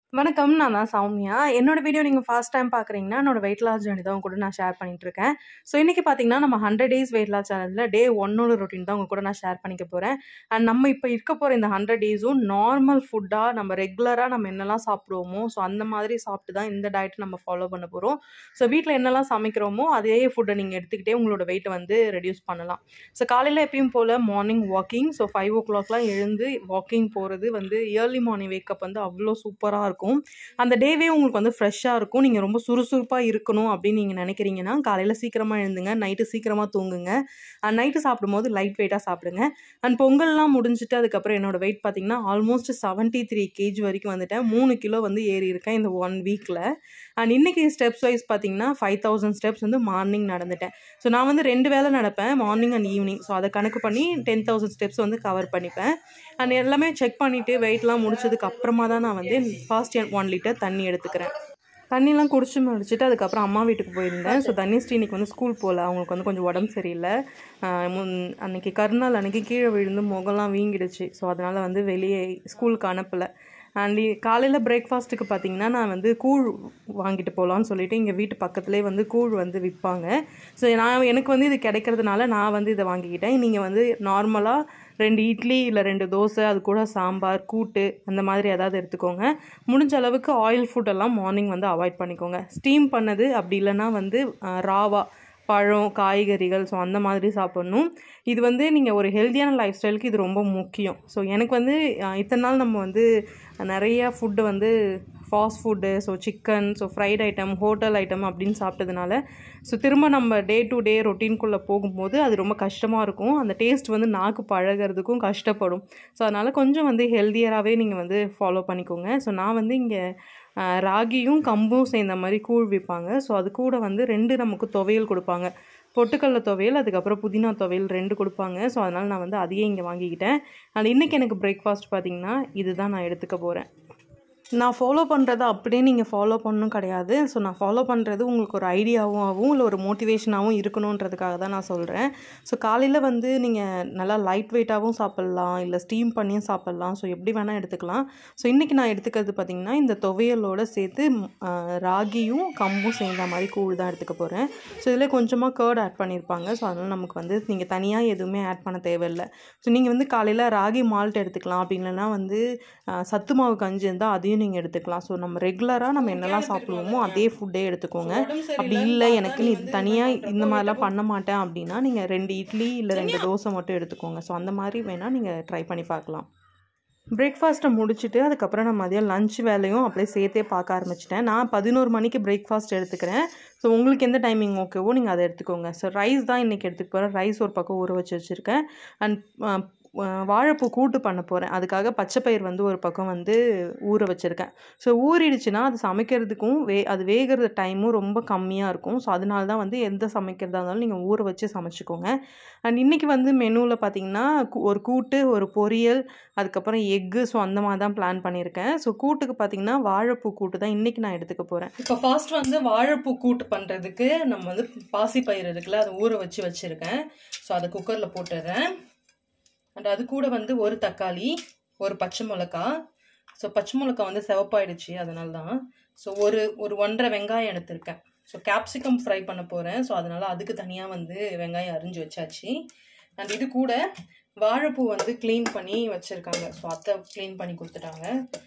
வணக்கம். நான் தான் சௌமியா. என்னோட வீடியோ நீங்க ஃபர்ஸ்ட் டைம் பார்க்குறீங்கன்னா, என்னோட வெயிட் லாஸ் ஜர்னி தான் உங்க கூட நான் ஷேர் பண்ணிட்டுருக்கேன். ஸோ, இன்னைக்கு பார்த்தீங்கன்னா, நம்ம 100 டேஸ் வெயிட் லாஸ் சேலஞ்சில டே 1ஓட ரொட்டீன் தான் உங்க கூட நான் ஷேர் பண்ணிக்க போறேன். அண்ட் நம்ம இப்ப இருக்க போற இந்த 100 டேஸும் நார்மல் ஃபுட்டா நம்ம ரெகுலரா நம்ம என்னலாம் சாப்பிடுவோமோ, ஸோ அந்த மாதிரி சாப்பிட்டு தான் இந்த டயட் நம்ம ஃபாலோ பண்ண போறோம். ஸோ, வீட்ல என்னலாம் சமைக்கிறோமோ, அதே ஃபுட்ட நீங்க எடுத்துக்கிட்டே உங்களோட வெயிட்ட வந்து ரெடியூஸ் பண்ணலாம். ஸோ, காலையில எப்பயும் போல மார்னிங் வாக்கிங். ஸோ, 5:00லாம் எழுந்து வாக்கிங் போறது வந்து இயர்லி மார்னிங் வேக்கப் வந்து அவ்ளோ சூப்பரா இருக்கும். அந்த டேவே உங்களுக்கு வந்து ஃப்ரெஷ்ஷா இருக்கும். நீங்க ரொம்ப சுறுசுறுப்பா இருக்கணும் அப்படின்னு நீங்க நினைக்கிறீங்கன்னா, காலையில சீக்கிரமா எழுந்துங்க. நைட்டு சீக்கிரமா தூங்குங்க. அண்ட் நைட்டு சாப்பிடும்போது லைட் வெயிட்டா சாப்பிடுங்க. அண்ட் பொங்கல்லாம் முடிஞ்சுட்டு அதுக்கப்புறம் என்னோட வெயிட் பார்த்தீங்கன்னா, ஆல்மோஸ்ட் 73 கேஜி வரைக்கும் வந்துட்டேன். 3 கிலோ வந்து ஏறியிருக்கேன் இந்த 1 வீக்ல. அண்ட் இன்னைக்கு ஸ்டெப்ஸ் வைஸ் பார்த்தீங்கன்னா, 5000 ஸ்டெப்ஸ் வந்து மார்னிங் நடந்துட்டேன். ஸோ, நான் வந்து 2 வேள நடப்பேன். Morning and evening. ஸோ, அத கணக்கு பண்ணி 10,000 ஸ்டெப்ஸ் வந்து கவர் பண்ணிப்பேன். அண்ட் எல்லாமே செக் பண்ணிட்டு வெயிட்லாம் முடிச்சதுக்கு அப்புறமா தான் நான் வந்து ஃபர்ஸ்ட் 1 லிட்டர் தண்ணி எடுத்துக்கிறேன். தண்ணிலாம் குடிச்சு முடிச்சுட்டு அதுக்கப்புறம் அம்மா வீட்டுக்கு போயிருந்தேன். ஸோ, தன்யஸ்ரீ இன்னைக்கு வந்து ஸ்கூல் போல. அவங்களுக்கு வந்து கொஞ்சம் உடம்பு சரியில்ல. அ முன் அன்னைக்கு கருநாள் அன்னைக்கு கீழ விழுந்து முகம்லாம் வீங்கிடுச்சு. ஸோ, அதனால வந்து வெளியே ஸ்கூலுக்கு அனுப்பல. அண்ட் காலையில பிரேக்ஃபாஸ்ட்டுக்கு பார்த்தீங்கன்னா, நான் வந்து கூழ் வாங்கிட்டு போலான்னு சொல்லிட்டு எங்க வீட்டு பக்கத்திலேயே வந்து கூழ் வந்து விப்பாங்க. ஸோ, நான் எனக்கு வந்து இது கிடைக்கிறதுனால நான் வந்து இத வாங்கிக்கிட்டேன். நீங்க வந்து நார்மலா 2 இட்லி இல்ல 2 தோசை, அது கூட சாம்பார், கூட்டு அந்த மாதிரி ஏதாவது எடுத்துக்கோங்க. முடிஞ்ச அளவுக்கு ஆயில் ஃபுட் எல்லாம் மார்னிங் வந்து அவாய்ட் பண்ணிக்கோங்க. ஸ்டீம் பண்ணது அப்படி இல்லன்னா வந்து அ ராவா பழம், காய்கறிகள் ஸோ அந்த மாதிரி சாப்பிடணும். இது வந்து நீங்க ஒரு ஹெல்தியான லைஃப் ஸ்டைலுக்கு இது ரொம்ப முக்கியம். ஸோ, எனக்கு வந்து அ இத்தன நாள் நம்ம வந்து நெறைய ஃபுட் வந்து fast food, so chicken, so fried item, hotel item அப்படின்னு சாப்பிட்டதுனால, ஸோ திரும்ப நம்ம டே டு டே ரொட்டீன்குள்ள போகும்போது அது ரொம்ப கஷ்டமா இருக்கும். அந்த டேஸ்ட் வந்து நாக்கு பழகுறதுக்கும் கஷ்டப்படும். ஸோ, அதனால கொஞ்சம் வந்து ஹெல்தியராவே நீங்க வந்து ஃபாலோ பண்ணிக்கோங்க. ஸோ, நான் வந்து இங்க அ ராகியும், கம்பும் சேர்ந்த மாரி கூழ் விப்பாங்க. ஸோ, அது கூட வந்து 2 நமக்கு துவையல் குடுப்பாங்க. பொட்டுக்கடல துவையல், அதுக்கப்புறம் புதினா துவையல் 2 குடுப்பாங்க. ஸோ, அதனால நான் வந்து அதையே இங்க வாங்கிக்கிட்டேன். அண்ட் இன்னைக்கு எனக்கு பிரேக்ஃபாஸ்ட் பார்த்தீங்கன்னா, இதுதான் நான் எடுத்துக்க போறேன். நான் ஃபாலோ பண்றத அப்படியே நீங்க ஃபாலோ பண்ணணும் கிடையாது. ஸோ, நான் ஃபாலோ பண்றது உங்களுக்கு ஒரு ஐடியாவாவும், இல்ல ஒரு மோட்டிவேஷனாவும் இருக்கணுன்றதுக்காக தான் நான் சொல்றேன். ஸோ, காலையில வந்து நீங்க நல்லா லைட் வெயிட்டாவும் சாப்பிடலாம். இல்ல ஸ்டீம் பண்ணியும் சாப்பிடலாம். ஸோ, எப்படி வேணா எடுத்துக்கலாம். ஸோ, இன்னைக்கு நான் எடுத்துக்கிறது பார்த்தீங்கன்னா, இந்த துவையலோட சேர்த்து அ ராகியும், கம்பும் சேர்ந்த மாரி கூழ் தான் எடுத்துக்க போறேன். ஸோ, இதில கொஞ்சமா கர்ட் ஆட் பண்ணியிருப்பாங்க. ஸோ, அதனால நமக்கு வந்து நீங்க தனியா எதுவுமே ஆட் பண்ண தேவையில்ல. ஸோ, நீங்க வந்து காலையில ராகி மால்ட் எடுத்துக்கலாம். அப்படி இல்லன்னா வந்து அ சத்து மாவு கஞ்சி இருந்தா அதையும் நீங்க எடுத்துக்கலாம். ஸோ, நம்ம ரெகுலரா நம்ம என்னலாம் சாப்பிடுவோமோ அதே ஃபுட்டே எடுத்துக்கோங்க. அப்படி இல்ல எனக்கு நீ தனியா இந்த மாரிலாம் பண்ண மாட்டேன் அப்படின்னா, நீங்க 2 இட்லி இல்ல 2 தோசை மட்டும் எடுத்துக்கோங்க. ஸோ, அந்த மாரி வேணா நீங்க ட்ரை பண்ணி பார்க்கலாம். பிரேக்ஃபாஸ்ட்ட முடிச்சுட்டு அதுக்கப்புறம் நான் மதியம் லஞ்ச் வேலையும் அப்படியே சேர்த்தே பார்க்க ஆரம்பிச்சுட்டேன். நான் 11 மணிக்கு பிரேக்ஃபாஸ்ட் எடுத்துக்கிறேன். ஸோ, உங்களுக்கு எந்த டைமிங் ஓகேவோ நீங்க அத எடுத்துக்கோங்க. ஸோ, ரைஸ் தான் இன்னைக்கு எடுத்துக்க போறேன். ரைஸ் ஒரு பக்கம் ஊற வச்சு வச்சிருக்கேன். அண்ட் அ அ வாழைப்பூ கூட்டு பண்ண போறேன். அதுக்காக பச்சை பயிர் வந்து ஒரு பக்கம் வந்து ஊற வச்சிருக்கேன். ஸோ, ஊறிடுச்சுன்னா அது சமைக்கிறதுக்கும் வே அது வேகுற டைமும் ரொம்ப கம்மியா இருக்கும். ஸோ, அதனால தான் வந்து எந்த சமைக்கிறதா இருந்தாலும் நீங்க ஊற வச்சு சமைச்சுக்கோங்க. அண்ட் இன்னைக்கு வந்து மெனுல பார்த்தீங்கன்னா, ஒரு கூட்டு, ஒரு பொரியல், அதுக்கப்புறம் எக்கு ஸோ அந்த மாரி தான் பிளான் பண்ணியிருக்கேன். ஸோ, கூட்டுக்கு பார்த்தீங்கன்னா, வாழைப்பூ கூட்டு தான் இன்னைக்கு நான் எடுத்துக்க போறேன். இப்போ ஃபர்ஸ்ட் வந்து வாழைப்பூ கூட்டு பண்றதுக்கு நம்ம வந்து பாசி பயிறு இருக்குல்ல, அத ஊற வச்சு வச்சிருக்கேன். ஸோ, அத குக்கர்ல போட்டுறேன். அண்ட் அது கூட வந்து ஒரு தக்காளி, ஒரு பச்சை மிளகா. ஸோ, பச்சை மிளகா வந்து சிவப்பாயிடுச்சு அதனால தான். ஸோ, ஒரு ஒரு 1 1/2 வெங்காயம் எடுத்திருக்கேன். ஸோ, கேப்சிகம் ஃப்ரை பண்ண போறேன். ஸோ, அதனால அதுக்கு தனியா வந்து வெங்காயம் அரிஞ்சு வச்சாச்சு. அண்ட் இது கூட வாழைப்பூ வந்து கிளீன் பண்ணி வச்சிருக்காங்க. ஸோ, அத்தை கிளீன் பண்ணி குடுத்துட்டாங்க.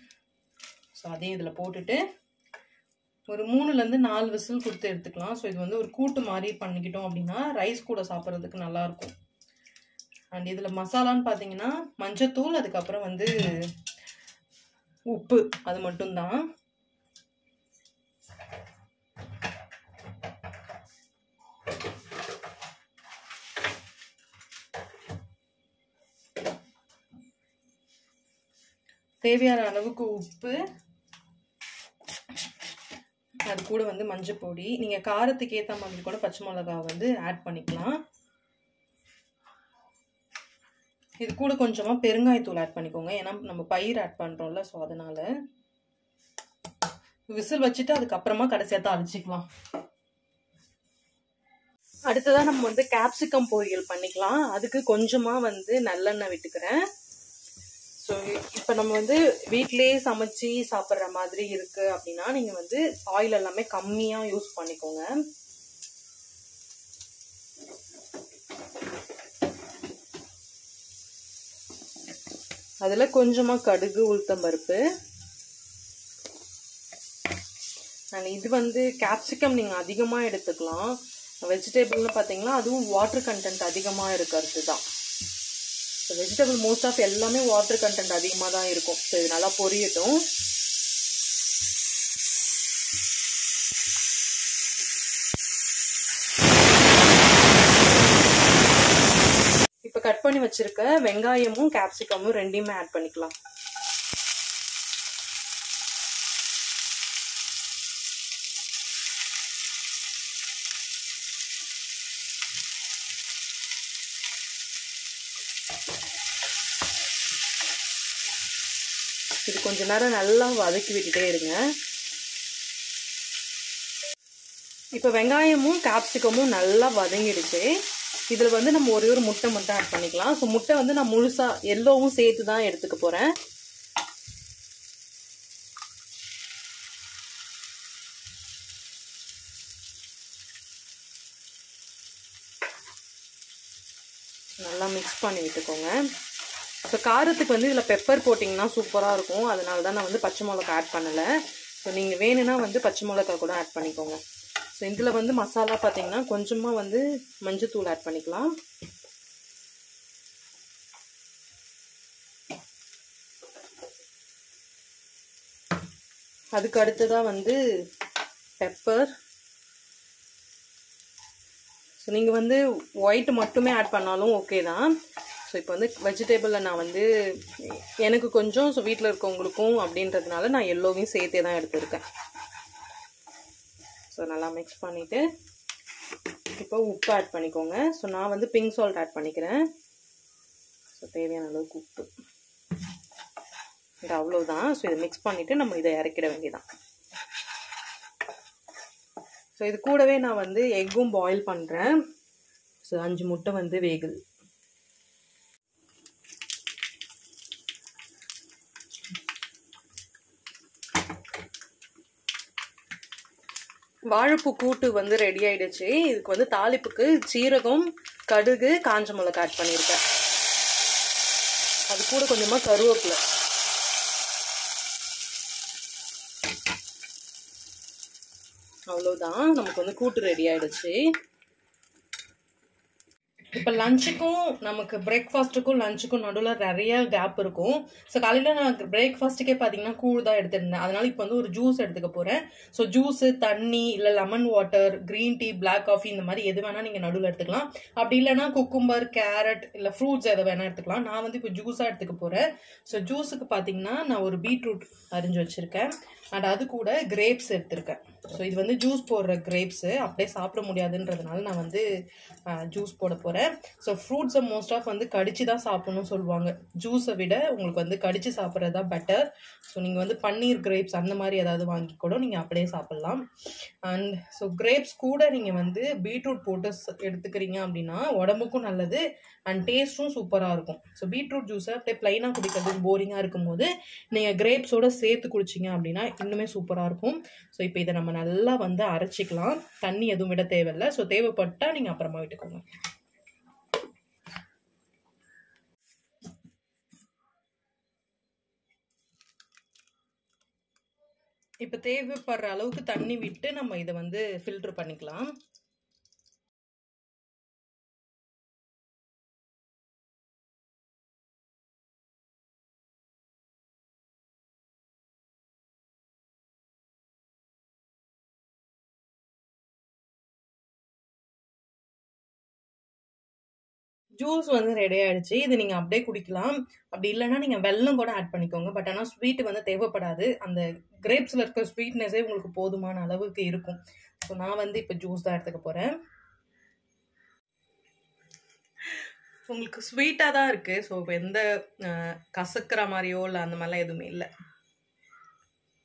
ஸோ, அதையும் இதில போட்டுட்டு ஒரு 3லருந்து 4 விசில் குடுத்து எடுத்துக்கலாம். ஸோ, இது வந்து ஒரு கூட்டு மாரி பண்ணிக்கிட்டோம் அப்படின்னா, ரைஸ் கூட சாப்பிடுறதுக்கு நல்லாயிருக்கும். அண்ட் இதில மசாலான்னு பார்த்தீங்கன்னா, மஞ்சத்தூள், அதுக்கப்புறம் வந்து உப்பு அது மட்டும் தான். தேவையான அளவுக்கு உப்பு. அது கூட வந்து மஞ்சள் பொடி. நீங்க காரத்துக்கு ஏத்த மாதிரி கூட பச்சை மிளகா வந்து ஆட் பண்ணிக்கலாம். இது கூட கொஞ்சமா பெருங்காயத்தூள் ஆட் பண்ணிக்கோங்க. ஏன்னா நம்ம பயிர் ஆட் பண்றோம்ல. ஸோ, அதனால. விசில் வச்சுட்டு அதுக்கப்புறமா கடைசியா தாளிச்சுக்கலாம். அடுத்ததா நம்ம வந்து கேப்சிகம் பொரியல் பண்ணிக்கலாம். அதுக்கு கொஞ்சமா வந்து நல்லெண்ணெய் விட்டுக்கிறேன். ஸோ ஸோ இப்போ நம்ம வந்து வீட்டிலேயே சமைச்சு சாப்பிட்ற மாதிரி இருக்கு அப்படின்னா நீங்கள் வந்து ஆயில் எல்லாமே கம்மியாக யூஸ் பண்ணிக்கோங்க அதில் கொஞ்சமாக கடுகு உளுத்தம்பருப்பு அண்ட் இது வந்து கேப்சிகம் நீங்கள் அதிகமாக எடுத்துக்கலாம் வெஜிடபிள்னு பார்த்தீங்கன்னா அதுவும் வாட்டர் கண்டென்ட் அதிகமாக இருக்கிறது தான் ஸோ வெஜிடபிள் மோஸ்ட் ஆஃப் எல்லாமே வாட்டர் கண்டென்ட் அதிகமாக தான் இருக்கும் ஸோ இது நல்லா பொரியட்டும் இப்போ கட் பண்ணி வச்சிருக்க வெங்காயமும் கேப்சிகமும் ரெண்டையுமே ஆட் பண்ணிக்கலாம் இது கொஞ்ச நேரம் நல்லா வதக்கி விட்டுட்டே இருங்க இப்போ வெங்காயமும் கேப்சிகமும் நல்லா வதங்கிடுச்சு இதில் வந்து நம்ம ஒரே ஒரு முட்டை மட்டும் ஆட் பண்ணிக்கலாம் ஸோ முட்டை வந்து நான் முழுசாக எல்லோவும் சேர்த்து தான் எடுத்துக்க போகிறேன் நல்லா மிக்ஸ் பண்ணி விட்டுக்கோங்க ஸோ காரத்துக்கு வந்து இதில் பெப்பர் போட்டிங்கன்னா சூப்பராக இருக்கும் அதனால தான் நான் வந்து பச்சை மிளகா ஆட் பண்ணலை ஸோ நீங்கள் வேணும்னா வந்து பச்சை மிளகா கூட ஆட் பண்ணிக்கோங்க ஸோ இதில் வந்து மசாலா பார்த்தீங்கன்னா கொஞ்சமாக வந்து மஞ்சத்தூள் ஆட் பண்ணிக்கலாம் அதுக்கு அடுத்ததாக வந்து பெப்பர் ஸோ நீங்கள் வந்து ஒயிட் மட்டுமே ஆட் பண்ணாலும் ஓகே தான் ஸோ இப்போ வந்து வெஜிடேபிளில் நான் வந்து எனக்கு கொஞ்சம் ஸோ வீட்டில் இருக்கவங்களுக்கும் அப்படின்றதுனால நான் எல்லோவையும் சேர்த்தே தான் எடுத்திருக்கேன் ஸோ நல்லா மிக்ஸ் பண்ணிவிட்டு இப்போ உப்பு ஆட் பண்ணிக்கோங்க ஸோ நான் வந்து பிங்க் சால்ட் ஆட் பண்ணிக்கிறேன் ஸோ தேவையான அளவுக்கு உப்பு இது அவ்வளோதான் ஸோ இதை மிக்ஸ் பண்ணிவிட்டு நம்ம இதை இறக்கிட வேண்டியதான் ஸோ இது கூடவே நான் வந்து எக்கும் பாயில் பண்ணுறேன் ஸோ அஞ்சு முட்டை வந்து வேகுது வாழைப்பூ கூட்டு வந்து ரெடி ஆயிடுச்சு இதுக்கு வந்து தாளிப்புக்கு சீரகம் கடுகு காஞ்ச மிளகா ஆட் பண்ணியிருக்கேன் அது கூட கொஞ்சமாக கருவேப்பிலை அவ்வளோதான் நமக்கு வந்து கூட்டு ரெடி ஆயிடுச்சு இப்போ லஞ்சுக்கும் நமக்கு பிரேக்ஃபாஸ்ட்டுக்கும் லஞ்சுக்கும் நடுவில் நிறைய கேப் இருக்கும் ஸோ காலையில் நான் பிரேக்ஃபாஸ்ட்டுக்கே பார்த்தீங்கன்னா கூழ் தான் எடுத்திருந்தேன் அதனால இப்போ வந்து ஒரு ஜூஸ் எடுத்துக்க போகிறேன் ஸோ ஜூஸு தண்ணி இல்லை lemon water green tea black coffee இந்த மாதிரி எது வேணால் நீங்கள் நடுவில் எடுத்துக்கலாம் அப்படி இல்லைனா குக்கும்பர் கேரட் இல்லை ஃப்ரூட்ஸ் எதை வேணால் எடுத்துக்கலாம் நான் வந்து இப்போ ஜூஸாக எடுத்துக்க போகிறேன் ஸோ ஜூஸுக்கு பார்த்தீங்கன்னா நான் ஒரு பீட்ரூட் அரிஞ்சு வச்சுருக்கேன் அண்ட் அது கூட கிரேப்ஸ் எடுத்திருக்கேன் ஸோ இது வந்து ஜூஸ் போடுற கிரேப்ஸு அப்படியே சாப்பிட முடியாதுன்றதுனால நான் வந்து ஜூஸ் போட போகிறேன் ஸோ ஃப்ரூட்ஸை மோஸ்ட் ஆஃப் வந்து கடிச்சு தான் சாப்பிடணும்னு சொல்லுவாங்க ஜூஸை விட உங்களுக்கு வந்து கடிச்சு சாப்பிட்றது தான் பெட்டர் ஸோ நீங்கள் வந்து பன்னீர் கிரேப்ஸ் அந்த மாதிரி ஏதாவது வாங்கி கூட நீங்கள் அப்படியே சாப்பிட்லாம் அண்ட் ஸோ கிரேப்ஸ் கூட நீங்கள் வந்து பீட்ரூட் போட்டு எடுத்துக்கிறீங்க அப்படின்னா உடம்புக்கும் நல்லது அண்ட் டேஸ்ட்டும் சூப்பராக இருக்கும் ஸோ பீட்ரூட் ஜூஸை அப்படியே ப்ளைனாக குடிக்கிறதுக்கு போரிங்காக இருக்கும்போது நீங்கள் கிரேப்ஸோட சேர்த்து குடிச்சிங்க அப்படின்னா இன்னுமே சூப்பராக இருக்கும் ஸோ இப்போ இதை நம்ம நல்லா வந்து அரைச்சிக்கலாம் தண்ணி எதுவும் விட தேவையில்லை ஸோ தேவைப்பட்டால் நீங்கள் அப்புறமா விட்டுக்கோங்க இப்போ தேவைப்படுற அளவுக்கு தண்ணி விட்டு நம்ம இதை வந்து ஃபில்ட்ரு பண்ணிக்கலாம் ஜூஸ் வந்து ரெடி ஆயிடுச்சு இது நீங்கள் அப்படியே குடிக்கலாம் அப்படி இல்லைன்னா நீங்கள் வெல்லம் கூட ஆட் பண்ணிக்கோங்க பட் ஆனால் ஸ்வீட் வந்து தேவைப்படாது அந்த கிரேப்ஸில் இருக்க ஸ்வீட்னஸே உங்களுக்கு போதுமான அளவுக்கு இருக்கும் ஸோ நான் வந்து இப்போ ஜூஸ் தான் எடுத்துக்க போகிறேன் உங்களுக்கு ஸ்வீட்டாக தான் இருக்குது ஸோ இப்போ எந்த கசக்கிற மாதிரியோ இல்லை அந்த மாதிரிலாம் எதுவுமே இல்லை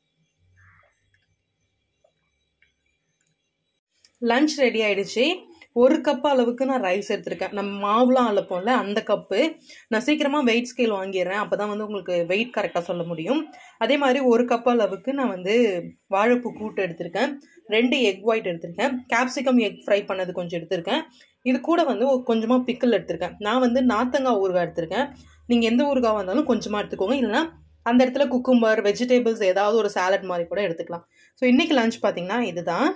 லஞ்ச் ரெடி ஆயிடுச்சு ஒரு கப் அளவுக்கு நான் ரைஸ் எடுத்திருக்கேன் நம்ம மாவுலாம் அழைப்போம்ல அந்த கப்பு நான் சீக்கிரமாக வெயிட் ஸ்கேல் வாங்கிடுறேன் அப்போ தான் வந்து உங்களுக்கு வெயிட் கரெக்டாக சொல்ல முடியும் அதே மாதிரி ஒரு கப் அளவுக்கு நான் வந்து வாழைப்பூ கூட்டு எடுத்திருக்கேன் ரெண்டு எக் ஒயிட் எடுத்திருக்கேன் கேப்சிகம் எக் ஃப்ரை பண்ணது கொஞ்சம் எடுத்திருக்கேன் இது கூட வந்து கொஞ்சமாக பிக்கிள் எடுத்திருக்கேன் நான் வந்து நாத்தங்காய் ஊறுகாய் எடுத்திருக்கேன் நீங்கள் எந்த ஊறுகாய் வந்தாலும் கொஞ்சமாக எடுத்துக்கோங்க இல்லைனா அந்த இடத்துல குக்கும்பர் வெஜிடபிள்ஸ் ஏதாவது ஒரு சாலட் மாதிரி கூட எடுத்துக்கலாம் ஸோ இன்றைக்கி லஞ்ச் பார்த்தீங்கன்னா இதுதான்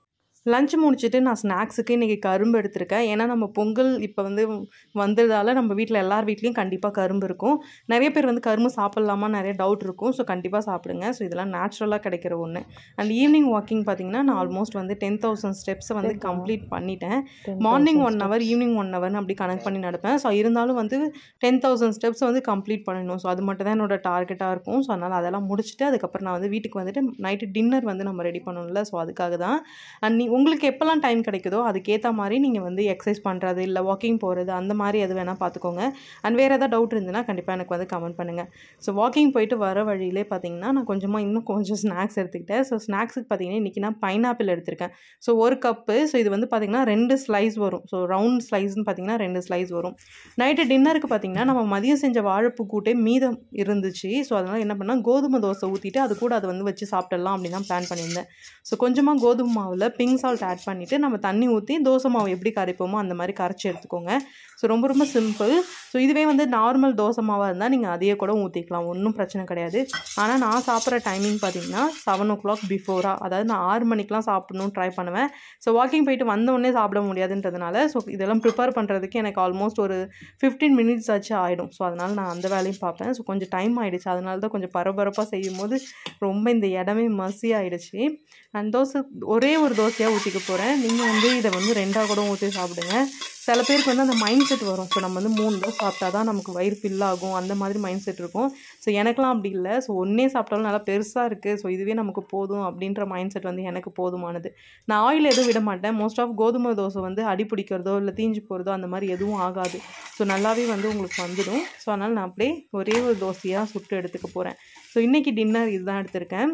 லஞ்ச் முடிச்சுட்டு நான் ஸ்நாக்ஸுக்கு இன்றைக்கி கரும்பு எடுத்திருக்கேன் ஏன்னா நம்ம பொங்கல் இப்போ வந்து வந்ததால் நம்ம வீட்டில் எல்லார் வீட்லேயும் கண்டிப்பாக கரும்பு இருக்கும் நிறைய பேர் வந்து கரும்பு சாப்பிட்லாமா நிறைய டவுட் இருக்கும் ஸோ கண்டிப்பாக சாப்பிடுங்க ஸோ இதெல்லாம் நேச்சுரலாக கிடைக்கிற ஒன்று அண்ட் ஈவினிங் வாக்கிங் பார்த்தீங்கன்னா நான் ஆல்மோஸ்ட் வந்து டென் தௌசண்ட் ஸ்டெப்ஸை வந்து கம்ப்ளீட் பண்ணிட்டேன் morning one hour evening one ஹவர்னு அப்படி கனெக்ட் பண்ணி நடப்பேன் ஸோ இருந்தாலும் வந்து டென் தௌசண்ட் ஸ்டெப்ஸ் வந்து கம்ப்ளீட் பண்ணணும் ஸோ அது மட்டும் தான் என்னோட டார்கெட்டாக இருக்கும் ஸோ அதனால் அதெல்லாம் முடிச்சுட்டு அதுக்கப்புறம் நான் வந்து வீட்டுக்கு வந்துட்டு நைட்டு டின்னர் வந்து நம்ம ரெடி பண்ணணும்ல ஸோ அதுக்காக தான் அண்ட் நீ உங்களுக்கு எப்போல்லாம் டைம் கிடைக்குதோ அதுக்கேற்ற மாதிரி நீங்கள் வந்து எக்ஸசைஸ் பண்ணுறது இல்லை வாக்கிங் போகிறது அந்த மாதிரி எது வேணால் பார்த்துக்கோங்க அண்ட் வேறு ஏதாவது டவுட் இருந்ததுன்னா கண்டிப்பாக எனக்கு வந்து கமெண்ட் பண்ணுங்கள் ஸோ வாக்கிங் போயிட்டு வர வழியிலே பார்த்தீங்கன்னா நான் கொஞ்சமாக இன்னும் கொஞ்சம் ஸ்நாக்ஸ் எடுத்துக்கிட்டேன் ஸோ ஸ்நாக்ஸுக்கு பார்த்தீங்கன்னா இன்றைக்கி நான் பைனாப்பிள் எடுத்திருக்கேன் ஸோ ஒரு கப்பு ஸோ இது வந்து பார்த்திங்கன்னா ரெண்டு ஸ்லைஸ் வரும் ஸோ ரவுண்ட் ஸ்லைஸ்னு பார்த்தீங்கன்னா ரெண்டு ஸ்லைஸ் வரும் நைட்டு டின்னருக்கு பார்த்தீங்கன்னா நம்ம மதியம் செஞ்ச வாழைப்பூ கூட்டே மீதம் இருந்துச்சு ஸோ அதனால் என்ன பண்ணால் கோதுமை தோசை ஊற்றிட்டு அது கூட அதை வந்து வச்சு சாப்பிடலாம் அப்படின்னு தான் பிளான் பண்ணியிருந்தேன் ஸோ கொஞ்சமாக கோதுமை மாவில் பிங்க் சால்ட் ஆட் பண்ணிவிட்டு நம்ம தண்ணி ஊற்றி தோசை மாவு எப்படி கரைப்போமோ அந்த மாதிரி கரைச்சி எடுத்துக்கோங்க ஸோ ரொம்ப ரொம்ப சிம்பிள் ஸோ இதுவே வந்து நார்மல் தோசை மாவாக இருந்தால் நீங்கள் அதையே கூட ஊற்றிக்கலாம் ஒன்றும் பிரச்சனை கிடையாது ஆனால் நான் சாப்பிட்ற டைமிங் பார்த்தீங்கன்னா செவன் ஓ கிளாக் பிஃபோராக அதாவது நான் ஆறு மணிக்கெலாம் சாப்பிடணும்னு ட்ரை பண்ணுவேன் ஸோ வாக்கிங் போயிட்டு வந்தோடனே சாப்பிட முடியாதுன்றதுனால ஸோ இதெல்லாம் ப்ரிப்பேர் பண்ணுறதுக்கு எனக்கு ஆல்மோஸ்ட் ஒரு ஃபிஃப்டீன் மினிட்ஸ் ஆச்சு ஆகிடும் ஸோ அதனால் நான் அந்த வேலையும் பார்ப்பேன் ஸோ கொஞ்சம் டைம் ஆகிடுச்சு அதனால தான் கொஞ்சம் பரபரப்பாக செய்யும் போது ரொம்ப இந்த இடமே மசி ஆகிடுச்சு அண்ட் தோசை ஒரே ஒரு தோசையாக ஊற்றிக்க போகிறேன் நீங்கள் வந்து இதை வந்து ரெண்டாக கூட ஊற்றி சாப்பிடுங்க சில பேருக்கு வந்து அந்த மைண்ட் செட் வரும் ஸோ நம்ம வந்து மூணு தோசை சாப்பிட்டா தான் நமக்கு வயிறு ஃபில் ஆகும் அந்த மாதிரி மைண்ட் செட் இருக்கும் ஸோ எனக்கெலாம் அப்படி இல்லை ஸோ ஒன்றே சாப்பிட்டாலும் நல்லா பெருசாக இருக்குது ஸோ இதுவே நமக்கு போதும் அப்படின்ற மைண்ட் செட் வந்து எனக்கு போதுமானது நான் ஆயில் எதுவும் விட மாட்டேன் மோஸ்ட் ஆஃப் கோதுமை தோசை வந்து அடி பிடிக்கிறதோ இல்லை தீஞ்சு போகிறதோ அந்த மாதிரி எதுவும் ஆகாது ஸோ நல்லாவே வந்து உங்களுக்கு வந்துடும் ஸோ அதனால் நான் அப்படியே ஒரே ஒரு தோசையாக சுட்டு எடுத்துக்க போகிறேன் ஸோ இன்றைக்கி டின்னர் இதுதான் எடுத்திருக்கேன்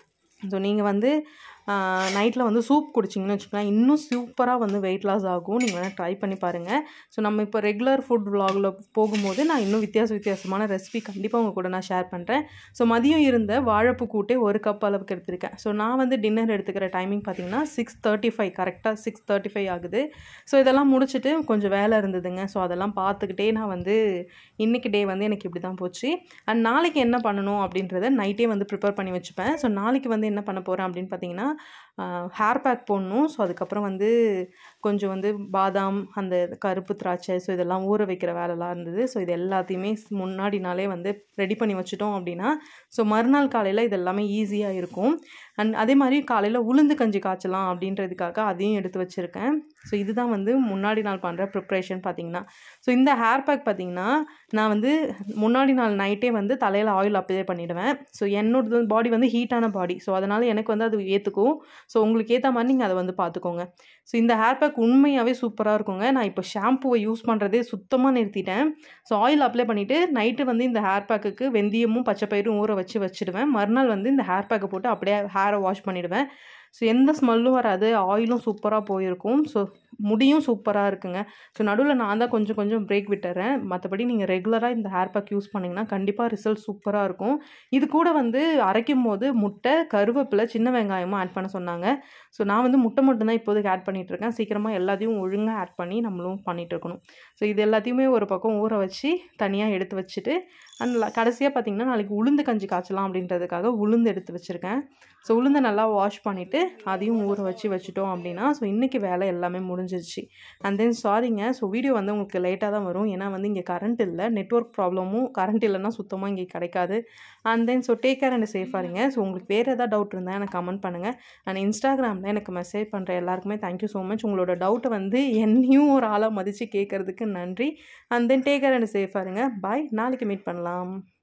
ஸோ நீங்கள் வந்து நைட்டில் வந்து சூப் குடிச்சிங்கன்னு வச்சுக்கலாம் இன்னும் சூப்பராக வந்து வெயிட் லாஸ் ஆகும் நீங்கள் வேணால் ட்ரை பண்ணி பாருங்கள் ஸோ நம்ம இப்போ ரெகுலர் ஃபுட் vlogல போகும்போது நான் இன்னும் வித்தியாச வித்தியாசமான ரெசிபி கண்டிப்பாக உங்கள் கூட நான் ஷேர் பண்ணுறேன் ஸோ மதியம் இருந்த வாழைப்பூ கூட்டே ஒரு கப் அளவுக்கு எடுத்திருக்கேன் ஸோ நான் வந்து டின்னர் எடுத்துக்கிற டைமிங் பார்த்தீங்கன்னா சிக்ஸ் தேர்ட்டி ஃபைவ் கரெக்டாக சிக்ஸ் தேர்ட்டி ஃபைவ் ஆகுது ஸோ இதெல்லாம் முடிச்சுட்டு கொஞ்சம் வேலை இருந்ததுங்க ஸோ அதெல்லாம் பார்த்துக்கிட்டே நான் வந்து இன்றைக்கி டே வந்து எனக்கு இப்படி தான் போச்சு அண்ட் நாளைக்கு என்ன பண்ணணும் அப்படின்றத நைட்டே வந்து ப்ரிப்பேர் பண்ணி வச்சுப்பேன் ஸோ நாளைக்கு வந்து என்ன பண்ண போகிறேன் அப்படின்னு பார்த்தீங்கன்னா ஹேர் பேக் போடணும் ஸோ அதுக்கப்புறம் வந்து கொஞ்சம் வந்து பாதாம் அந்த கருப்பு திராட்சை ஸோ இதெல்லாம் ஊற வைக்கிற வேலைலாம் இருந்தது ஸோ இது எல்லாத்தையுமே முன்னாடி நாளே வந்து ரெடி பண்ணி வச்சுட்டோம் அப்படின்னா ஸோ மறுநாள் காலையில் இது எல்லாமே ஈஸியாக இருக்கும் அண்ட் அதே மாதிரி காலையில் உளுந்து கஞ்சி காய்ச்சலாம் அப்படின்றதுக்காக அதையும் எடுத்து வச்சுருக்கேன் ஸோ இதுதான் வந்து முன்னாடி நாள் பண்ணுற ப்ரிப்ரேஷன் பார்த்தீங்கன்னா ஸோ இந்த ஹேர் பேக் பார்த்தீங்கன்னா நான் வந்து முன்னாடி நாள் நைட்டே வந்து தலையில் ஆயில் அப்ளை பண்ணிவிடுவேன் ஸோ என்னோட பாடி வந்து ஹீட்டான பாடி ஸோ அதனால் எனக்கு வந்து அது ஏற்றுக்கும் ஸோ உங்களுக்கு ஏற்ற மாதிரி நீங்கள் அதை வந்து பார்த்துக்கோங்க ஸோ இந்த ஹேர் பேக் உண்மையாகவே சூப்பராக இருக்குங்க நான் இப்போ ஷாம்புவை யூஸ் பண்ணுறதே சுத்தமாக நிறுத்திட்டேன் ஸோ ஆயில் அப்ளை பண்ணிவிட்டு நைட்டு வந்து இந்த ஹேர் பேக்குக்கு வெந்தயமும் பச்சை பயிரும் ஊற வச்சு வச்சுடுவேன் மறுநாள் வந்து இந்த ஹேர் பேக்கை போட்டு அப்படியே ஹேரை வாஷ் பண்ணிவிடுவேன் ஸோ எந்த ஸ்மெல்லும் வராது ஆயிலும் சூப்பராக போயிருக்கும் ஸோ முடியும் சூப்பராக இருக்குங்க ஸோ நடுவில் நான் தான் கொஞ்சம் கொஞ்சம் பிரேக் விட்டுறேன் மற்றபடி நீங்கள் ரெகுலராக இந்த ஹேர் பேக் யூஸ் பண்ணிங்கன்னா கண்டிப்பாக ரிசல்ட் சூப்பராக இருக்கும் இது கூட வந்து அரைக்கும் போது முட்டை கருவேப்பிலை சின்ன வெங்காயமும் ஆட் பண்ண சொன்னாங்க ஸோ நான் வந்து முட்டை மட்டும்தான் இப்போதைக்கு ஆட் பண்ணிகிட்ருக்கேன் சீக்கிரமாக எல்லாத்தையும் ஒழுங்காக ஆட் பண்ணி நம்மளும் பண்ணிகிட்டு இருக்கணும் ஸோ இது எல்லாத்தையுமே ஒரு பக்கம் ஊற வச்சு தனியாக எடுத்து வச்சுட்டு அண்ட் கடைசியாக பார்த்தீங்கன்னா நாளைக்கு உளுந்து கஞ்சி காய்ச்சலாம் அப்படின்றதுக்காக உளுந்து எடுத்து வச்சுருக்கேன் ஸோ உளுந்தை நல்லா வாஷ் பண்ணிவிட்டு அதையும் ஊற வச்சு வச்சுட்டோம் அப்படின்னா ஸோ இன்றைக்கி வேலை எல்லாமே முடிஞ்சிருச்சு அண்ட் தென் சாரிங்க ஸோ வீடியோ வந்து உங்களுக்கு லேட்டாக தான் வரும் ஏன்னா வந்து இங்கே கரண்ட் இல்லை நெட்ஒர்க் ப்ராப்ளமும் கரண்ட் இல்லைன்னா சுத்தமாக இங்கே கிடைக்காது and then so take care and சேஃபாக இருங்க ஸோ உங்களுக்கு வேறு ஏதாவது டவுட் இருந்தால் எனக்கு கமெண்ட் பண்ணுங்கள் அண்ட் இன்ஸ்டாகிராமில் எனக்கு மெசேஜ் பண்ணுற எல்லாருக்குமே தேங்க்யூ ஸோ மச் உங்களோட டவுட்டை வந்து என்னையும் ஒரு ஆளாக மதித்து கேட்குறதுக்கு நன்றி and then take care and சேஃபாக இருங்க பாய் நாளைக்கு மீட் பண்ணலாம்